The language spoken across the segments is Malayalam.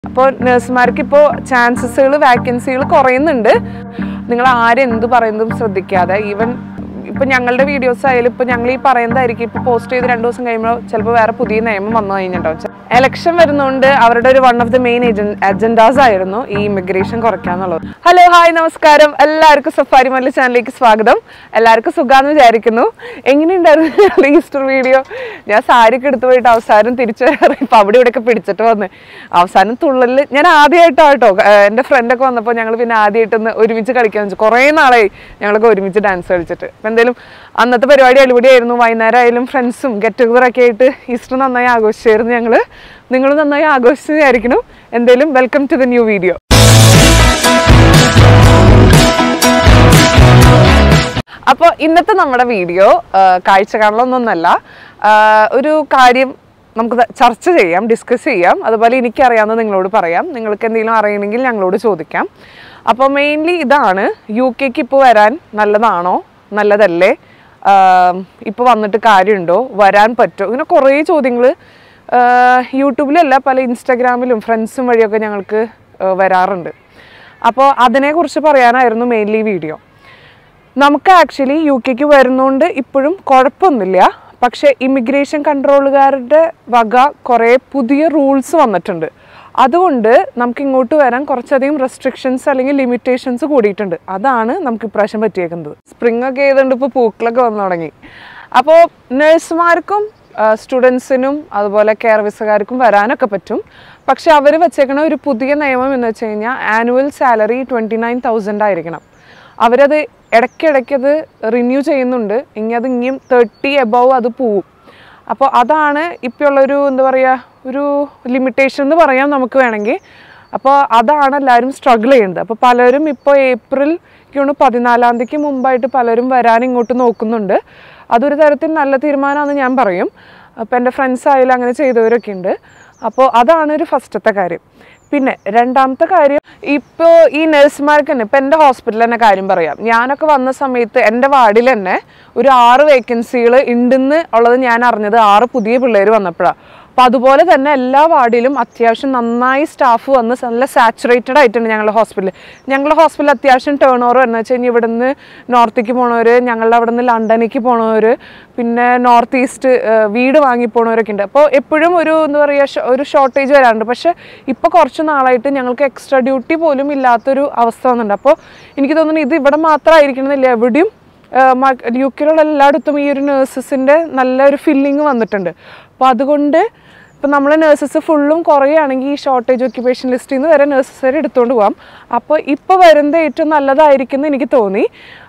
അപ്പോൾ നഴ്സുമാർക്ക് ഇപ്പോൾ ചാൻസസുകൾ വാക്കൻസികൾ കുറയുന്നുണ്ട് നിങ്ങൾ ആരെന്ത് പറയുന്നതും ശ്രദ്ധിക്കാതെ ഈവൻ ഇപ്പം ഞങ്ങളുടെ വീഡിയോസ് ആയാലും ഇപ്പം ഞങ്ങൾ ഈ പറയുന്നതായിരിക്കും ഇപ്പോൾ പോസ്റ്റ് ചെയ്ത് രണ്ട് ദിവസം കഴിയുമ്പോൾ ചിലപ്പോൾ വേറെ പുതിയ നിയമം വന്നു കഴിഞ്ഞിട്ടുണ്ടാവും എലക്ഷൻ വരുന്നതുകൊണ്ട് അവരുടെ ഒരു one of the main agendas ആയിരുന്നു ഈ ഇമിഗ്രേഷൻ കുറയ്ക്കാന്നുള്ളത് ഹലോ ഹായ് നമസ്കാരം എല്ലാവർക്കും സഫാരി മല്ലി ചാനലിലേക്ക് സ്വാഗതം എല്ലാവർക്കും സുഖാന്ന് വിചാരിക്കുന്നു എങ്ങനെയുണ്ടായിരുന്നു ഞങ്ങളുടെ ഈസ്റ്റർ വീഡിയോ ഞാൻ സാരി ഒക്കെ എടുത്തു പോയിട്ട് അവസാനം തിരിച്ചു വരാറ് ഇപ്പം അവിടെ ഇവിടെയൊക്കെ പിടിച്ചിട്ട് വന്ന് അവസാനം തുള്ളലിൽ ഞാൻ ആദ്യമായിട്ടാണ് കേട്ടോ എൻ്റെ ഫ്രണ്ടൊക്കെ വന്നപ്പോൾ ഞങ്ങൾ പിന്നെ ആദ്യമായിട്ടൊന്ന് ഒരുമിച്ച് കളിക്കാൻ വെച്ചു കുറേ നാളായി ഞങ്ങളൊക്കെ ഒരുമിച്ച് ഡാൻസ് കളിച്ചിട്ട് അപ്പം എന്തായാലും അന്നത്തെ പരിപാടി അടിപൊളിയായിരുന്നു വൈകുന്നേരം ആയാലും ഫ്രണ്ട്സും ഗെറ്റ് ടുഗദർ ഒക്കെ ആയിട്ട് ഈസ്റ്റർ നന്നായി ആഘോഷിച്ചായിരുന്നു ഞങ്ങൾ നിങ്ങൾ നന്നായി ആഘോഷിച്ചു വിചാരിക്കണം എന്തായാലും welcome to the new video അപ്പോൾ ഇന്നത്തെ നമ്മുടെ വീഡിയോ കാഴ്ച കാണലൊന്നൊന്നല്ല ഒരു കാര്യം നമുക്ക് ത- ചർച്ച ചെയ്യാം ഡിസ്കസ് ചെയ്യാം അതുപോലെ എനിക്കറിയാവുന്നത് നിങ്ങളോട് പറയാം നിങ്ങൾക്ക് എന്തെങ്കിലും അറിയണമെങ്കിൽ ഞങ്ങളോട് ചോദിക്കാം അപ്പോൾ മെയിൻലി ഇതാണ് യു കെക്ക് ഇപ്പോൾ വരാൻ നല്ലതാണോ നല്ലതല്ലേ ഇപ്പോൾ വന്നിട്ട് കാര്യമുണ്ടോ വരാൻ പറ്റുമോ ഇങ്ങനെ കുറേ ചോദ്യങ്ങൾ യൂട്യൂബിലല്ല പല ഇൻസ്റ്റാഗ്രാമിലും ഫ്രണ്ട്സും വഴിയൊക്കെ ഞങ്ങൾക്ക് ആ, വരാറുണ്ട് അപ്പോൾ അതിനെക്കുറിച്ച് പറയാനായിരുന്നു മെയിൻലി വീഡിയോ നമുക്ക് ആക്ച്വലി യു കെക്ക് വരുന്നതുകൊണ്ട് ഇപ്പോഴും കുഴപ്പമൊന്നുമില്ല പക്ഷേ ഇമിഗ്രേഷൻ കൺട്രോളുകാരുടെ വക കുറേ പുതിയ റൂൾസ് വന്നിട്ടുണ്ട് അതുകൊണ്ട് നമുക്ക് ഇങ്ങോട്ട് വരാൻ കുറച്ചധികം റെസ്ട്രിക്ഷൻസ് അല്ലെങ്കിൽ ലിമിറ്റേഷൻസ് കൂടിയിട്ടുണ്ട് അതാണ് നമുക്ക് ഇപ്രാവശ്യം പറ്റിയേക്കുന്നത് സ്പ്രിംഗ് ഒക്കെ ചെയ്തുകൊണ്ട് ഇപ്പോൾ പൂക്കളൊക്കെ വന്നു തുടങ്ങി അപ്പോൾ നഴ്സുമാർക്കും സ്റ്റുഡൻസിനും അതുപോലെ കെയർ വിസകാർക്കും വരാനൊക്കെ പറ്റും പക്ഷെ അവർ വെച്ചേക്കണ ഒരു പുതിയ നിയമം എന്ന് വെച്ച് കഴിഞ്ഞാൽ annual salary twenty nine thousand ആയിരിക്കണം അവരത് ഇടയ്ക്കിടയ്ക്ക് അത് റിന്യൂ ചെയ്യുന്നുണ്ട് ഇനി അത് ഇനിയും തേർട്ടി എബവ് അത് പോവും അപ്പോൾ അതാണ് ഇപ്പോൾ ഉള്ളൊരു എന്താ പറയുക ഒരു ലിമിറ്റേഷൻ എന്ന് പറയാം നമുക്ക് വേണമെങ്കിൽ അപ്പോൾ അതാണ് എല്ലാവരും സ്ട്രഗിൾ ചെയ്യുന്നത് അപ്പോൾ പലരും ഇപ്പോൾ ഏപ്രിൽ ണ് പതിനാലാം തീയതിക്ക് മുമ്പായിട്ട് പലരും വരാൻ ഇങ്ങോട്ട് നോക്കുന്നുണ്ട് അതൊരു തരത്തിൽ നല്ല തീരുമാനമാണെന്ന് ഞാൻ പറയും അപ്പോൾ എൻ്റെ ഫ്രണ്ട്സ് ആയാലും അങ്ങനെ ചെയ്തവരൊക്കെ ഉണ്ട് അപ്പോൾ അതാണ് ഒരു ഫസ്റ്റത്തെ കാര്യം പിന്നെ രണ്ടാമത്തെ കാര്യം ഇപ്പോൾ ഈ നഴ്സുമാർക്ക് തന്നെ ഇപ്പം എൻ്റെ ഹോസ്പിറ്റലിൽ തന്നെ കാര്യം പറയാം ഞാനൊക്കെ വന്ന സമയത്ത് എൻ്റെ വാർഡിൽ തന്നെ ഒരു ആറ് വേക്കൻസികൾ ഉണ്ടെന്ന് ഉള്ളത് ഞാൻ അറിഞ്ഞത് ആറ് പുതിയ പിള്ളേർ വന്നപ്പോഴാണ് അപ്പോൾ അതുപോലെ തന്നെ എല്ലാ വാർഡിലും അത്യാവശ്യം നന്നായി സ്റ്റാഫ് വന്ന് നല്ല സാച്ചുറേറ്റഡ് ആയിട്ടുണ്ട് ഞങ്ങളുടെ ഹോസ്പിറ്റലിൽ ഞങ്ങളുടെ ഹോസ്പിറ്റലിൽ അത്യാവശ്യം ടേൺ ഓവർ എന്ന് വെച്ച് കഴിഞ്ഞാൽ ഇവിടുന്ന് നോർത്തേക്ക് പോണവർ ഞങ്ങളുടെ അവിടെ നിന്ന് ലണ്ടനിലേക്ക് പോണവർ പിന്നെ നോർത്ത് ഈസ്റ്റ് വീട് വാങ്ങി പോണവരൊക്കെ ഉണ്ട് അപ്പോൾ എപ്പോഴും ഒരു എന്താ പറയുക ഒരു ഷോർട്ടേജ് വരാറുണ്ട് പക്ഷേ ഇപ്പോൾ കുറച്ച് നാളായിട്ട് ഞങ്ങൾക്ക് എക്സ്ട്രാ ഡ്യൂട്ടി പോലും ഇല്ലാത്തൊരു അവസ്ഥ വന്നിട്ടുണ്ട് അപ്പോൾ എനിക്ക് തോന്നുന്നു ഇത് ഇവിടെ മാത്രമായിരിക്കണമെന്നില്ല എവിടെയും യു കെയിലുള്ള എല്ലായിടത്തും ഈ ഒരു നേഴ്സസിൻ്റെ നല്ലൊരു ഫില്ലിങ് വന്നിട്ടുണ്ട് അപ്പോൾ അതുകൊണ്ട് ഇപ്പം നമ്മൾ നേഴ്സസ് ഫുള്ളും കുറയുകയാണെങ്കിൽ ഈ ഷോർട്ടേജ് ഒക്യുപ്പേഷൻ ലിസ്റ്റിൽ നിന്ന് വരെ നേഴ്സസ് വരെ എടുത്തുകൊണ്ട് പോകാം അപ്പോൾ ഇപ്പോൾ വരുന്നത് ഏറ്റവും നല്ലതായിരിക്കും എന്ന് എനിക്ക് തോന്നി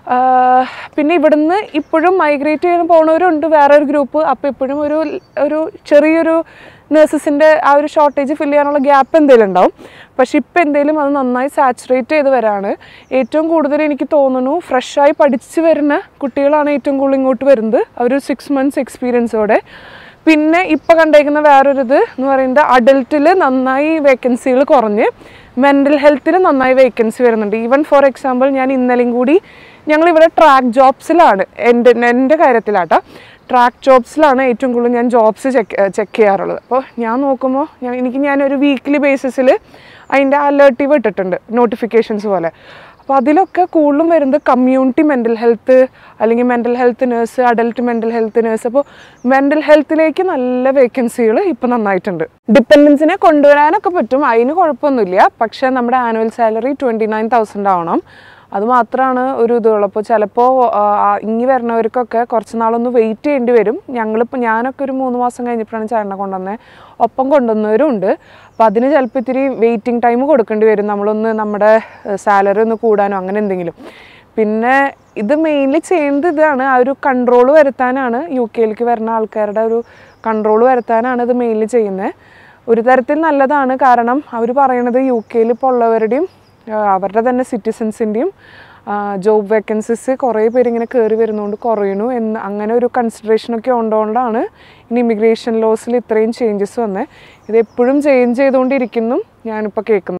ആഹ് പിന്നെ ഇവിടുന്ന് ഇപ്പോഴും മൈഗ്രേറ്റ് ചെയ്ത് പോകുന്നവരുണ്ട് വേറെ ഒരു ഗ്രൂപ്പ് അപ്പോൾ ഇപ്പോഴും ഒരു ഒരു ചെറിയൊരു നേഴ്സസിൻ്റെ ആ ഒരു ഷോർട്ടേജ് ഫില്ല് ചെയ്യാനുള്ള ഗ്യാപ്പ് എന്തെങ്കിലും ഉണ്ടാവും പക്ഷെ ഇപ്പം എന്തെങ്കിലും അത് നന്നായി സാച്ചുറേറ്റ് ചെയ്ത് വരാണ് ഏറ്റവും കൂടുതൽ എനിക്ക് തോന്നുന്നു ഫ്രഷായി പഠിച്ച് വരുന്ന കുട്ടികളാണ് ഏറ്റവും കൂടുതൽ ഇങ്ങോട്ട് വരുന്നത് അവർ സിക്സ് മന്ത്സ് എക്സ്പീരിയൻസോടെ പിന്നെ ഇപ്പം കണ്ടേക്കുന്ന വേറൊരു ഇത് എന്ന് പറയുന്നത് അഡൽട്ടിൽ നന്നായി വേക്കൻസികൾ കുറഞ്ഞ് മെൻ്റൽ ഹെൽത്തിൽ നന്നായി വേക്കൻസി വരുന്നുണ്ട് ഈവൻ ഫോർ എക്സാമ്പിൾ ഞാൻ ഇന്നലെയും കൂടി ഞങ്ങളിവിടെ ട്രാക്ക് ജോബ്സിലാണ് എൻ്റെ എൻ്റെ കാര്യത്തിലാട്ടോ ട്രാക്ക് ജോബ്സിലാണ് ഏറ്റവും കൂടുതൽ ഞാൻ ജോബ്സ് ചെക്ക് ചെക്ക് ചെയ്യാറുള്ളത് അപ്പോൾ ഞാൻ നോക്കുമ്പോൾ ഞാൻ എനിക്ക് ഞാനൊരു വീക്ക്ലി ബേസിസിൽ അതിൻ്റെ അലേർട്ടീവ് ഇട്ടിട്ടുണ്ട് നോട്ടിഫിക്കേഷൻസ് പോലെ അപ്പോൾ അതിലൊക്കെ കൂടുതലും വരുന്നത് കമ്മ്യൂണിറ്റി മെൻ്റൽ ഹെൽത്ത് അല്ലെങ്കിൽ mental health nurse adult mental health nurse അപ്പോൾ മെൻ്റൽ ഹെൽത്തിലേക്ക് നല്ല വേക്കൻസികൾ ഇപ്പോൾ നന്നായിട്ടുണ്ട് ഡിപ്പെൻഡൻസിനെ കൊണ്ടുവരാനൊക്കെ പറ്റും അതിന് കുഴപ്പമൊന്നുമില്ല പക്ഷേ നമ്മുടെ annual salary twenty nine thousand ആവണം അത് മാത്രമാണ് ഒരു ഇതുള്ളൂ അപ്പോൾ ചിലപ്പോൾ ഇങ്ങി വരുന്നവർക്കൊക്കെ കുറച്ച് നാളൊന്ന് വെയിറ്റ് ചെയ്യേണ്ടി വരും ഞങ്ങളിപ്പോൾ ഞാനൊക്കെ ഒരു മൂന്ന് മാസം കഴിഞ്ഞപ്പോഴാണ് ചേട്ടനെ കൊണ്ടുവന്നത് ഒപ്പം കൊണ്ടുവന്നവരും ഉണ്ട് അപ്പോൾ അതിന് ചിലപ്പോൾ ഇത്തിരി വെയിറ്റിംഗ് ടൈം കൊടുക്കേണ്ടി വരും നമ്മളൊന്ന് നമ്മുടെ സാലറി ഒന്ന് കൂടാനോ അങ്ങനെ എന്തെങ്കിലും പിന്നെ ഇത് മെയിൻലി ചെയ്യുന്നത് ഇതാണ് ആ ഒരു കൺട്രോൾ വരുത്താനാണ് യു കെയിലേക്ക് വരുന്ന ആൾക്കാരുടെ ഒരു കൺട്രോൾ വരുത്താനാണ് ഇത് മെയിൻലി ചെയ്യുന്നത് ഒരു തരത്തിൽ നല്ലതാണ് കാരണം അവർ പറയണത് യു കെയിൽ ഇപ്പോൾ ഉള്ളവരുടെയും ആ, അവരുടെ തന്നെ സിറ്റിസൻസിൻ്റെയും ജോബ് വേക്കൻസീസ് കുറേ പേര് ഇങ്ങനെ കയറി വരുന്നതുകൊണ്ട് കുറയണു എന്ന് അങ്ങനെ ഒരു കൺസിഡറേഷനൊക്കെ ഉണ്ടതുകൊണ്ടാണ് ഇനി ഇമിഗ്രേഷൻ ലോസിൽ ഇത്രയും ചേഞ്ചസ് വന്നത് ഇത് എപ്പോഴും ചേഞ്ച് ചെയ്തുകൊണ്ടിരിക്കുന്നു ഞാനിപ്പോൾ കേൾക്കുന്നു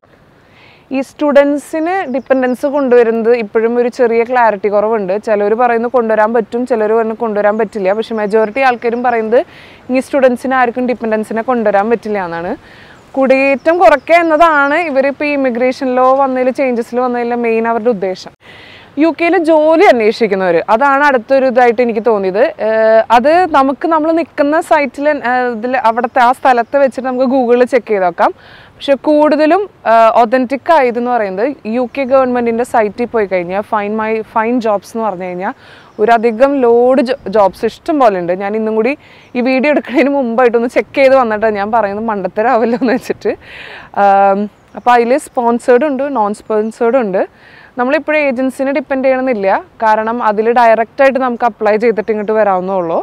ഈ സ്റ്റുഡൻസിന് ഡിപ്പെൻഡൻസ് കൊണ്ടുവരുന്നത് ഇപ്പോഴും ഒരു ചെറിയ ക്ലാരിറ്റി കുറവുണ്ട് ചിലർ പറയുന്നു കൊണ്ടുവരാൻ പറ്റും ചിലർ പറഞ്ഞു കൊണ്ടുവരാൻ പറ്റില്ല പക്ഷെ മെജോറിറ്റി ആൾക്കാരും പറയുന്നത് ഈ സ്റ്റുഡൻസിന് ആർക്കും ഡിപ്പെൻഡൻസിനെ കൊണ്ടുവരാൻ പറ്റില്ല എന്നാണ് കുടിയേറ്റം കുറയ്ക്കുക എന്നതാണ് ഇവരിപ്പോൾ ഈ ഇമിഗ്രേഷൻ ലോ വന്നതിൽ ചേഞ്ചസിൽ വന്നതിൽ മെയിൻ അവരുടെ ഉദ്ദേശം യു കെയിൽ ജോലി അന്വേഷിക്കുന്നവർ അതാണ് അടുത്തൊരു ഇതായിട്ട് എനിക്ക് തോന്നിയത് ഏഹ് അത് നമുക്ക് നമ്മൾ നിൽക്കുന്ന സൈറ്റിൽ ഇതിൽ അവിടുത്തെ ആ സ്ഥലത്ത് വെച്ചിട്ട് നമുക്ക് ഗൂഗിളിൽ ചെക്ക് ചെയ്ത് നോക്കാം പക്ഷെ കൂടുതലും ഒതൻറ്റിക് ആയതെന്ന് പറയുന്നത് യു കെ ഗവൺമെൻറ്റിൻ്റെ സൈറ്റിൽ പോയി കഴിഞ്ഞാൽ ഫൈൻ മൈ ഫൈൻ ജോബ്സ് എന്ന് പറഞ്ഞു കഴിഞ്ഞാൽ ഒരധികം ലോഡ് ജോബ്സ് ഇഷ്ടം പോലെ ഉണ്ട് ഞാൻ ഇന്നും കൂടി ഈ വീഡിയോ എടുക്കുന്നതിന് മുമ്പായിട്ടൊന്ന് ചെക്ക് ചെയ്ത് വന്നിട്ട് ഞാൻ പറയുന്നത് മണ്ടത്തരാവല്ലോ എന്ന് വെച്ചിട്ട് അപ്പോൾ അതിൽ സ്പോൺസേർഡ് ഉണ്ട് നോൺ സ്പോൺസേർഡ് ഉണ്ട് നമ്മളിപ്പോഴും ഏജൻസിനെ ഡിപ്പെൻഡ് ചെയ്യണമെന്നില്ല കാരണം അതിൽ ഡയറക്റ്റായിട്ട് നമുക്ക് അപ്ലൈ ചെയ്തിട്ട് ഇങ്ങോട്ട് വരാവുന്നുള്ളൂ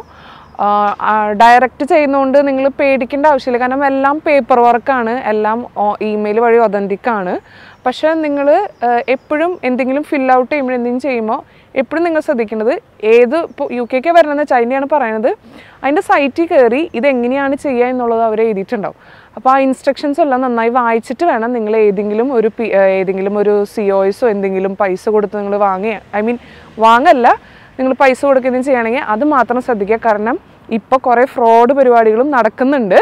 ഡയറക്റ്റ് ചെയ്യുന്നതുകൊണ്ട് നിങ്ങൾ പേടിക്കേണ്ട ആവശ്യമില്ല കാരണം എല്ലാം പേപ്പർ വർക്കാണ് എല്ലാം ഇമെയിൽ വഴി ഒതൻറ്റിക് ആണ് പക്ഷേ നിങ്ങൾ എപ്പോഴും എന്തെങ്കിലും ഫിൽ ഔട്ട് ചെയ്യുമ്പോൾ എന്തെങ്കിലും ചെയ്യുമ്പോൾ എപ്പോഴും നിങ്ങൾ ശ്രദ്ധിക്കേണ്ടത് ഏത് ഇപ്പോൾ യു കെക്ക് വരണമെന്ന് ചൈനയാണ് പറയുന്നത് അതിൻ്റെ സൈറ്റിൽ കയറി ഇതെങ്ങനെയാണ് ചെയ്യുക എന്നുള്ളത് അവർ എഴുതിയിട്ടുണ്ടാവും അപ്പോൾ ആ ഇൻസ്ട്രക്ഷൻസ് എല്ലാം നന്നായി വായിച്ചിട്ട് വേണം നിങ്ങൾ ഏതെങ്കിലും ഒരു പി ഏതെങ്കിലും ഒരു സി ഒയ്സോ എന്തെങ്കിലും പൈസ കൊടുത്ത് നിങ്ങൾ വാങ്ങുക ഐ മീൻ വാങ്ങല്ല നിങ്ങൾ പൈസ കൊടുക്കുകയും ചെയ്യുകയാണെങ്കിൽ അത് മാത്രം ശ്രദ്ധിക്കുക കാരണം ഇപ്പോൾ കുറേ ഫ്രോഡ് പരിപാടികളും നടക്കുന്നുണ്ട്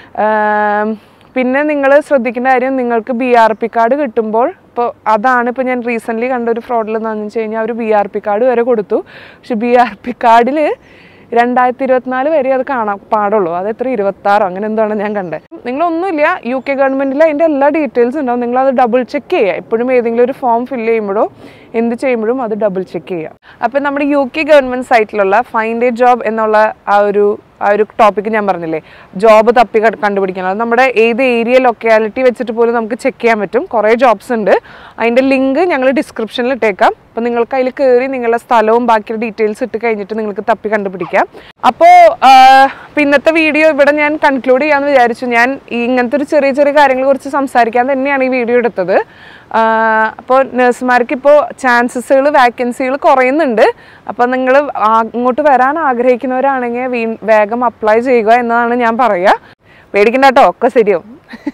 ആം, പിന്നെ നിങ്ങൾ ശ്രദ്ധിക്കേണ്ട കാര്യം നിങ്ങൾക്ക് ബി ആർ പി കാർഡ് കിട്ടുമ്പോൾ ഇപ്പോൾ അതാണ് ഇപ്പോൾ ഞാൻ റീസെൻ്റ്ലി കണ്ട ഒരു ഫ്രോഡിൽ എന്താണെന്ന് വെച്ച് കഴിഞ്ഞാൽ അവർ ബി ആർ പി കാർഡ് വരെ കൊടുത്തു പക്ഷെ ബി ആർ പി കാർഡിൽ രണ്ടായിരത്തി ഇരുപത്തിനാല് വരെ അത് കാണാൻ പാടുള്ളൂ അത് എത്ര ഇരുപത്താറോ അങ്ങനെ എന്താണ് ഞാൻ കണ്ടത് നിങ്ങളൊന്നുമില്ല യു കെ ഗവൺമെൻറ്റിൽ അതിൻ്റെ എല്ലാ ഡീറ്റെയിൽസും ഉണ്ടാവും നിങ്ങളത് ഡബിൾ ചെക്ക് ചെയ്യുക എപ്പോഴും ഏതെങ്കിലും ഒരു ഫോം ഫില്ല് ചെയ്യുമ്പോഴോ എന്ത് ചെയ്യുമ്പോഴും അത് ഡബിൾ ചെക്ക് ചെയ്യുക അപ്പം നമ്മുടെ യു കെ ഗവൺമെൻറ് സൈറ്റിലുള്ള ഫൈൻഡ് എ ജോബ് എന്നുള്ള ആ ഒരു ആ ഒരു ടോപ്പിക്ക് ഞാൻ പറഞ്ഞില്ലേ ജോബ് തപ്പി കണ്ട് കണ്ടുപിടിക്കണം അത് നമ്മുടെ ഏത് ഏരിയ ലൊക്കാലിറ്റി വെച്ചിട്ട് പോലും നമുക്ക് ചെക്ക് ചെയ്യാൻ പറ്റും കുറേ ജോബ്സ് ഉണ്ട് അതിൻ്റെ ലിങ്ക് ഞങ്ങൾ ഡിസ്ക്രിപ്ഷനിൽ ഇട്ടേക്കാം അപ്പോൾ നിങ്ങൾക്ക് അതിൽ കയറി നിങ്ങളുടെ സ്ഥലവും ബാക്കിയുള്ള ഡീറ്റെയിൽസ് ഇട്ട് കഴിഞ്ഞിട്ട് നിങ്ങൾക്ക് തപ്പി കണ്ടുപിടിക്കാം അപ്പോൾ ഇന്നത്തെ വീഡിയോ ഇവിടെ ഞാൻ കൺക്ലൂഡ് ചെയ്യാമെന്ന് വിചാരിച്ചു ഞാൻ ഈ ഇങ്ങനത്തെ ഒരു ചെറിയ ചെറിയ കാര്യങ്ങളെ കുറിച്ച് സംസാരിക്കാൻ തന്നെയാണ് ഈ വീഡിയോ എടുത്തത് അപ്പോൾ നഴ്സുമാർക്ക് ഇപ്പോൾ ചാൻസസുകൾ വാക്കൻസികൾ കുറയുന്നുണ്ട് അപ്പോൾ നിങ്ങൾ അങ്ങോട്ട് വരാൻ ആഗ്രഹിക്കുന്നവരാണെങ്കിൽ വീ വേഗം അപ്ലൈ ചെയ്യുക എന്നതാണ് ഞാൻ പറയുക പേടിക്കണ്ട കേട്ടോ ഒക്കെ ശരിയാവും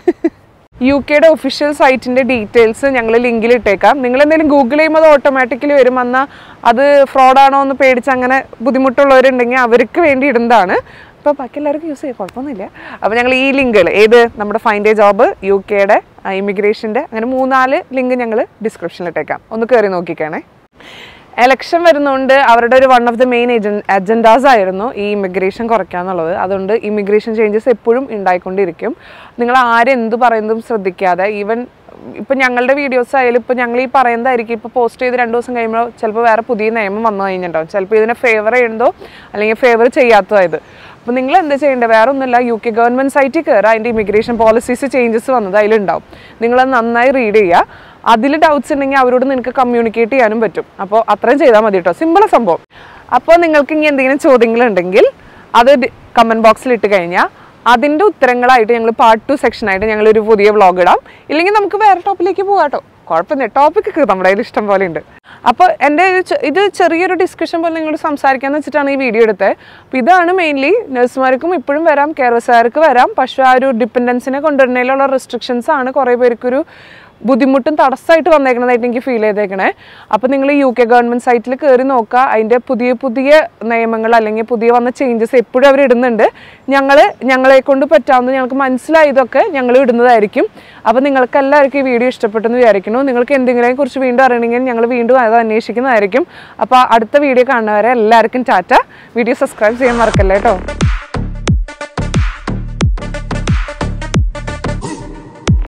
യു കെയുടെ ഒഫീഷ്യൽ സൈറ്റിൻ്റെ ഡീറ്റെയിൽസ് ഞങ്ങൾ ലിങ്കിൽ ഇട്ടേക്കാം നിങ്ങൾ എന്തെങ്കിലും ഗൂഗിൾ ചെയ്യുമ്പോൾ അത് ഓട്ടോമാറ്റിക്കലി വരും എന്നാൽ അത് ഫ്രോഡാണോ എന്ന് പേടിച്ച് അങ്ങനെ ബുദ്ധിമുട്ടുള്ളവരുണ്ടെങ്കിൽ അവർക്ക് വേണ്ടി ഇടുന്നതാണ് ഇപ്പോൾ ബാക്കി എല്ലാവർക്കും യൂസ് ചെയ്യാം കുഴപ്പമൊന്നുമില്ല അപ്പോൾ ഞങ്ങൾ ഈ ലിങ്കുകൾ ഏത് നമ്മുടെ ഫൈൻഡ് എ ജോബ് യു കെയുടെ ഇമിഗ്രേഷൻ്റെ അങ്ങനെ മൂന്നാല് ലിങ്ക് ഞങ്ങൾ ഡിസ്ക്രിപ്ഷനിൽ ഇട്ടേക്കാം ഒന്ന് കയറി നോക്കിക്കണേ എലക്ഷൻ വരുന്നതുകൊണ്ട് അവരുടെ ഒരു one of the main agendas ആയിരുന്നു ഈ ഇമിഗ്രേഷൻ കുറയ്ക്കുക എന്നുള്ളത് അതുകൊണ്ട് ഇമിഗ്രേഷൻ ചേഞ്ചസ് എപ്പോഴും ഉണ്ടായിക്കൊണ്ടിരിക്കും നിങ്ങൾ ആരെന്ത് പറയുന്നതും ശ്രദ്ധിക്കാതെ ഈവൻ ഇപ്പം ഞങ്ങളുടെ വീഡിയോസ് ആയാലും ഇപ്പം ഞങ്ങൾ ഈ പറയുന്നതായിരിക്കും ഇപ്പോൾ പോസ്റ്റ് ചെയ്ത് രണ്ട് ദിവസം കഴിയുമ്പോൾ ചിലപ്പോൾ വേറെ പുതിയ നിയമം വന്നു കഴിഞ്ഞിട്ടുണ്ടാവും ചിലപ്പോൾ ഇതിനെ ഫേവർ ചെയ്യുന്നതോ അല്ലെങ്കിൽ ഫേവർ ചെയ്യാത്തതായത് അപ്പോൾ നിങ്ങൾ എന്ത് ചെയ്യേണ്ടത് വേറെ ഒന്നുമില്ല യു കെ ഗവൺമെൻറ് സൈറ്റിൽ കയറുക അതിൻ്റെ ഇമിഗ്രേഷൻ പോളിസീസ് ചേഞ്ചസ് വന്നത് അതിലുണ്ടാവും നിങ്ങളത് നന്നായി റീഡ് ചെയ്യുക അതിൽ ഡൗട്ട്സ് ഉണ്ടെങ്കിൽ അവരോട് നിനക്ക് കമ്മ്യൂണിക്കേറ്റ് ചെയ്യാനും പറ്റും അപ്പോൾ അത്രയും ചെയ്താൽ മതി കേട്ടോ സിമ്പിൾ സംഭവം അപ്പോൾ നിങ്ങൾക്ക് ഇനി എന്തെങ്കിലും ചോദ്യങ്ങളുണ്ടെങ്കിൽ അത് കമൻറ്റ് ബോക്സിൽ ഇട്ട് കഴിഞ്ഞാൽ അതിൻ്റെ ഉത്തരങ്ങളായിട്ട് ഞങ്ങൾ പാർട്ട് ടു സെക്ഷനായിട്ട് ഞങ്ങൾ ഒരു പുതിയ വ്ളോഗ് ഇടാം ഇല്ലെങ്കിൽ നമുക്ക് വേറെ ടോപ്പിലേക്ക് പോകാം കേട്ടോ കുഴപ്പമില്ല ടോപ്പിക്ക് നമ്മുടെ കയ്യിൽ ഇഷ്ടം പോലെ ഉണ്ട് അപ്പോൾ എൻ്റെ ഒരു ചെ- ഇത് ചെറിയൊരു ഡിസ്കഷൻ പോലെ നിങ്ങളോട് സംസാരിക്കാന്ന് വെച്ചിട്ടാണ് ഈ വീഡിയോ എടുത്തത് അപ്പോൾ ഇതാണ് മെയിൻലി നഴ്സുമാർക്കും ഇപ്പോഴും വരാം കെയർവേഴ്സുകാർക്ക് വരാം പക്ഷേ ആ ഒരു ഡിപ്പെൻഡൻസിനെ കൊണ്ടുവരുന്നതിലുള്ള റെസ്ട്രിക്ഷൻസ് ആണ് കുറേ പേർക്കൊരു ബുദ്ധിമുട്ടും തടസ്സമായിട്ട് വന്നേക്കണതായിട്ട് എനിക്ക് ഫീൽ ചെയ്തേക്കണേ അപ്പോൾ നിങ്ങൾ യു കെ ഗവൺമെൻറ് സൈറ്റിൽ കയറി നോക്കുക അതിൻ്റെ പുതിയ പുതിയ നിയമങ്ങൾ അല്ലെങ്കിൽ പുതിയ വന്ന ചേഞ്ചസ് എപ്പോഴും അവർ ഇടുന്നുണ്ട് ഞങ്ങൾ ഞങ്ങളെ കൊണ്ട് പറ്റാവുന്ന ഞങ്ങൾക്ക് മനസ്സിലായതൊക്കെ ഞങ്ങൾ ഇടുന്നതായിരിക്കും അപ്പോൾ നിങ്ങൾക്ക് എല്ലാവർക്കും ഈ വീഡിയോ ഇഷ്ടപ്പെട്ടെന്ന് വിചാരിക്കുന്നു നിങ്ങൾക്ക് എന്തെങ്കിലും കുറിച്ച് വീണ്ടും അറിയണമെങ്കിൽ ഞങ്ങൾ വീണ്ടും അത് അന്വേഷിക്കുന്നതായിരിക്കും അപ്പോൾ അടുത്ത വീഡിയോ കാണുന്നവരെ എല്ലാവർക്കും ടാറ്റ വീഡിയോ സബ്സ്ക്രൈബ് ചെയ്യാൻ മറക്കല്ലേ കേട്ടോ